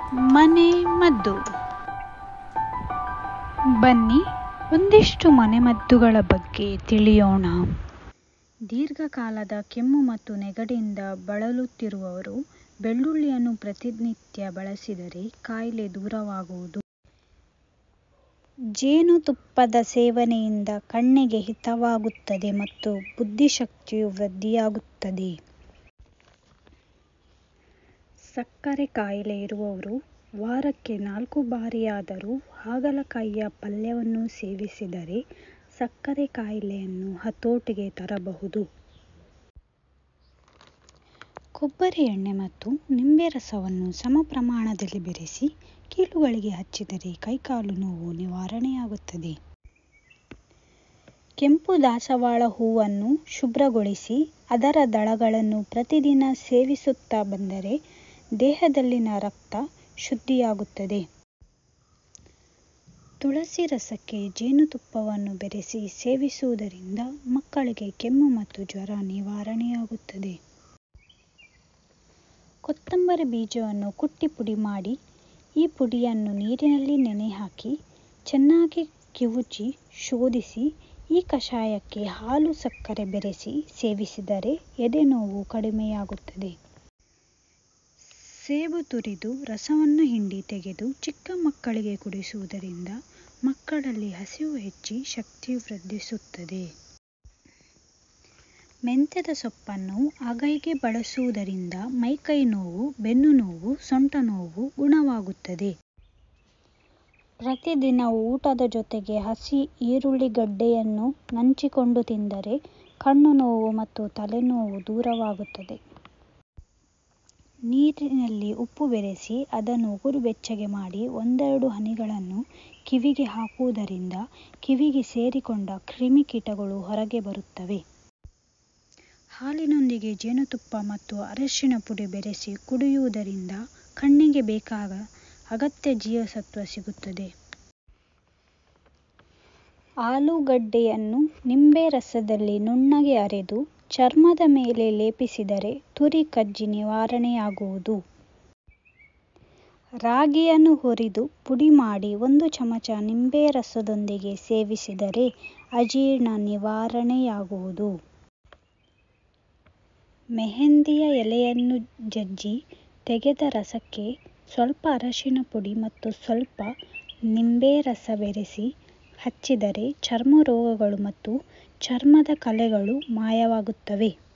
ಮನೆ ಮದ್ದು ಬನ್ನಿ ಒಂದಿಷ್ಟು ಮನೆಮದ್ದುಗಳ ಬಗ್ಗೆ ತಿಳಿಯೋಣ ದೀರ್ಘಕಾಲದ ಕೆಮ್ಮು ಮತ್ತು ನೆಗಡಿಯಿಂದ ಬಳಲುತ್ತಿರುವವರು ಬೆಳ್ಳುಳ್ಳಿಯನ್ನು ಪ್ರತಿನಿತ್ಯ ಬಳಸಿದರೆ ಕಾಯಿಲೆ ದೂರವಾಗುವುದು ಜೇನುತುಪ್ಪದ ಸೇವನೆಯಿಂದ ಕಣ್ಣಿಗೆ ಹಿತವಾಗುತ್ತದೆ ಮತ್ತು ಬುದ್ಧಿಶಕ್ತಿಯು ವೃದ್ಧಿಯಾಗುತ್ತದೆ ಸಕ್ಕರೆ ಕಾಯಿಲೆ ಇರುವವರು ವಾರಕ್ಕೆ ನಾಲ್ಕು ಬಾರಿಯಾದರೂ ಹಾಗಲಕಾಯಿಯ ಪಲ್ಯವನ್ನು ಸೇವಿಸಿದರೆ ಸಕ್ಕರೆ ಕಾಯಿಲೆಯನ್ನು ಹತೋಟಿಗೆ ತರಬಹುದು ಕೊಬ್ಬರಿ ಎಣ್ಣೆ ಮತ್ತು ನಿಂಬೆ ರಸವನ್ನು ಸಮ ಪ್ರಮಾಣದಲ್ಲಿ ಬೆರೆಸಿ ಕೀಲುಗಳಿಗೆ ಹಚ್ಚಿದರೆ ಕೈಕಾಲು ನೋವು ನಿವಾರಣೆಯಾಗುತ್ತದೆ ಕೆಂಪು ದಾಸವಾಳ ಹೂವನ್ನು ಶುಭ್ರಗೊಳಿಸಿ ಅದರ ದಳಗಳನ್ನು ಪ್ರತಿದಿನ ಸೇವಿಸುತ್ತಾ ಬಂದರೆ ದೇಹದಲ್ಲಿನ ರಕ್ತ ಶುದ್ಧಿಯಾಗುತ್ತದೆ ತುಳಸಿ ರಸಕ್ಕೆ ಜೇನುತುಪ್ಪವನ್ನು ಬೆರೆಸಿ ಸೇವಿಸುವುದರಿಂದ ಮಕ್ಕಳಿಗೆ ಕೆಮ್ಮು ಮತ್ತು ಜ್ವರ ನಿವಾರಣೆಯಾಗುತ್ತದೆ ಕೊತ್ತಂಬರಿ ಬೀಜವನ್ನು ಕುಟ್ಟಿ ಪುಡಿ ಮಾಡಿ ಈ ಪುಡಿಯನ್ನು ನೀರಿನಲ್ಲಿ ನೆನೆಹಾಕಿ ಚೆನ್ನಾಗಿ ಕಿವುಚಿ ಶೋಧಿಸಿ ಈ ಕಷಾಯಕ್ಕೆ ಹಾಲು ಸಕ್ಕರೆ ಬೆರೆಸಿ ಸೇವಿಸಿದರೆ ಎದೆನೋವು ಕಡಿಮೆಯಾಗುತ್ತದೆ ಸೇಬು ತುರಿದು ರಸವನ್ನು ಹಿಂಡಿ ತೆಗೆದು ಚಿಕ್ಕ ಮಕ್ಕಳಿಗೆ ಕುಡಿಸುವುದರಿಂದ ಮಕ್ಕಳಲ್ಲಿ ಹಸಿವು ಹೆಚ್ಚಿ ಶಕ್ತಿ ವೃದ್ಧಿಸುತ್ತದೆ ಮೆಂತ್ಯದ ಸೊಪ್ಪನ್ನು ಅಗೈಗೆ ಬಳಸುವುದರಿಂದ ಮೈಕೈ ನೋವು ಬೆನ್ನು ನೋವು ಸೊಂಟ ನೋವು ಗುಣವಾಗುತ್ತದೆ ಪ್ರತಿದಿನ ಊಟದ ಜೊತೆಗೆ ಹಸಿ ಈರುಳ್ಳಿಗಡ್ಡೆಯನ್ನು ನಂಚಿಕೊಂಡು ತಿಂದರೆ ಕಣ್ಣು ನೋವು ಮತ್ತು ತಲೆನೋವು ದೂರವಾಗುತ್ತದೆ ನೀರಿನಲ್ಲಿ ಉಪ್ಪು ಬೆರೆಸಿ ಅದನ್ನು ಉಗುರು ಬೆಚ್ಚಗೆ ಮಾಡಿ ಒಂದೆರಡು ಹನಿಗಳನ್ನು ಕಿವಿಗೆ ಹಾಕುವುದರಿಂದ ಕಿವಿಗೆ ಸೇರಿಕೊಂಡ ಕ್ರಿಮಿಕೀಟಗಳು ಹೊರಗೆ ಬರುತ್ತವೆ ಹಾಲಿನೊಂದಿಗೆ ಜೇನುತುಪ್ಪ ಮತ್ತು ಅರಿಶಿನ ಪುಡಿ ಬೆರೆಸಿ ಕುಡಿಯುವುದರಿಂದ ಕಣ್ಣಿಗೆ ಬೇಕಾದ ಅಗತ್ಯ ಜೀವಸತ್ವ ಸಿಗುತ್ತದೆ ಆಲೂಗಡ್ಡೆಯನ್ನು ನಿಂಬೆ ರಸದಲ್ಲಿ ನುಣ್ಣಗೆ ಅರೆದು ಚರ್ಮದ ಮೇಲೆ ಲೇಪಿಸಿದರೆ ತುರಿ ಕಜ್ಜಿ ನಿವಾರಣೆಯಾಗುವುದು ರಾಗಿಯನ್ನು ಹುರಿದು ಪುಡಿ ಮಾಡಿ ಒಂದು ಚಮಚ ನಿಂಬೆ ರಸದೊಂದಿಗೆ ಸೇವಿಸಿದರೆ ಅಜೀರ್ಣ ನಿವಾರಣೆಯಾಗುವುದು ಮೆಹಂದಿಯ ಎಲೆಯನ್ನು ಜಜ್ಜಿ ತೆಗೆದ ರಸಕ್ಕೆ ಸ್ವಲ್ಪ ಅರಿಶಿನ ಪುಡಿ ಮತ್ತು ಸ್ವಲ್ಪ ನಿಂಬೆ ರಸ ಬೆರೆಸಿ ಹಚ್ಚಿದರೆ ಚರ್ಮ ರೋಗಗಳು ಮತ್ತು ಚರ್ಮದ ಕಲೆಗಳು ಮಾಯವಾಗುತ್ತವೆ